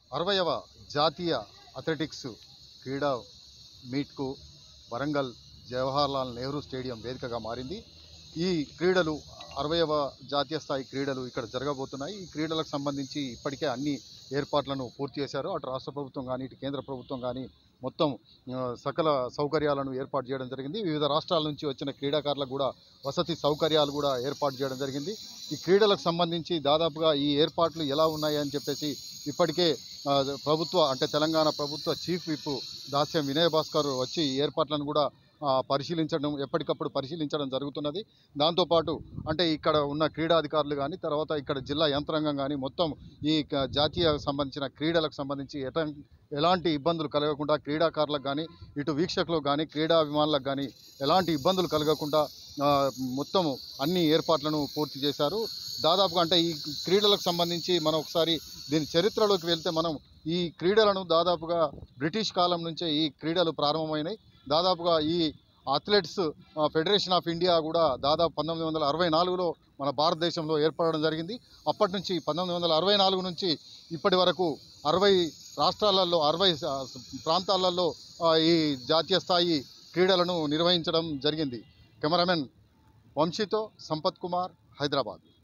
అరవయవ జాతీయ అథ్లెటిక్స్ క్రీడా మీట్కు వరంగల్ జవహర్లాల్ నెహ్రూ స్టేడియం వేదికగా మారింది ఈ క్రీడలు అరవయవ జాతీయ స్థాయి క్రీడలు ఇక్కడ జరగబోతున్నాయి ఈ క్రీడలకు సంబంధించి ఇప్పటికే అన్ని ఏర్పాట్లను పూర్తి చేశారు అటు రాష్ట్ర ప్రభుత్వం కానీ ఇటు కేంద్ర ప్రభుత్వం కానీ మొత్తం ఆ, సకల సౌకర్యాలను ఏర్పాటు చేయడం జరిగింది వివిధ రాష్ట్రాల నుంచి వచ్చిన క్రీడాకారులకు కూడా వసతి సౌకర్యాలు కూడా ఏర్పాటు చేయడం జరిగింది ఈ క్రీడలకు సంబంధించి దాదాపుగా ఈ ఏర్పాట్లు ఎలా ఉన్నాయి అని చెప్పేసి ఇప్పటికే ఆ, ప్రభుత్వ అంటే తెలంగాణ ప్రభుత్వ చీఫ్ విప్ దాస్యం వినయ్ భాస్కర్ వచ్చి ఈ ఏర్పాట్లను కూడా ఆ, పరిశీలించడం ఎప్పటికప్పుడు పరిశీలించడం జరుగుతున్నది దాంతోపాటు అంటే ఇక్కడ ఉన్న క్రీడాధికారులు కానీ తర్వాత ఇక్కడ జిల్లా యంత్రాంగం కానీ మొత్తం ఈ క- జాతీయ సంబంధించిన క్రీడలకు సంబంధించి ఎట ఎలాంటి ఇబ్బందులు కలగకుండా క్రీడాకారులకు కానీ ఇటు వీక్షకులకు కానీ క్రీడాభిమానులకు కానీ ఎలాంటి ఇబ్బందులు కలగకుండా ఆ, మొత్తం అన్ని ఏర్పాట్లను పూర్తి చేశారు దాదాపుగా అంటే ఈ క్రీడలకు సంబంధించి మనం ఒకసారి దీని చరిత్రలోకి వెళ్తే మనం ఈ క్రీడలను దాదాపుగా బ్రిటిష్ కాలం నుంచే ఈ క్రీడలు ప్రారంభమైనాయి దాదాపుగా ఈ అథ్లెట్స్ ఆ, ఫెడరేషన్ ఆఫ్ ఇండియా కూడా దాదాపు పంతొమ్మిది వందల అరవై నాలుగులో మన భారతదేశంలో ఏర్పడడం జరిగింది అప్పటి నుంచి పంతొమ్మిది వందల అరవై నాలుగు నుంచి ఇప్పటి వరకు అరవై రాష్ట్రాలలో అరవై స- ప్రాంతాలలో ఆ, ఈ జాతీయ స్థాయి క్రీడలను నిర్వహించడం జరిగింది కెమెరామెన్ వంశీతో సంపత్ కుమార్ హైదరాబాద్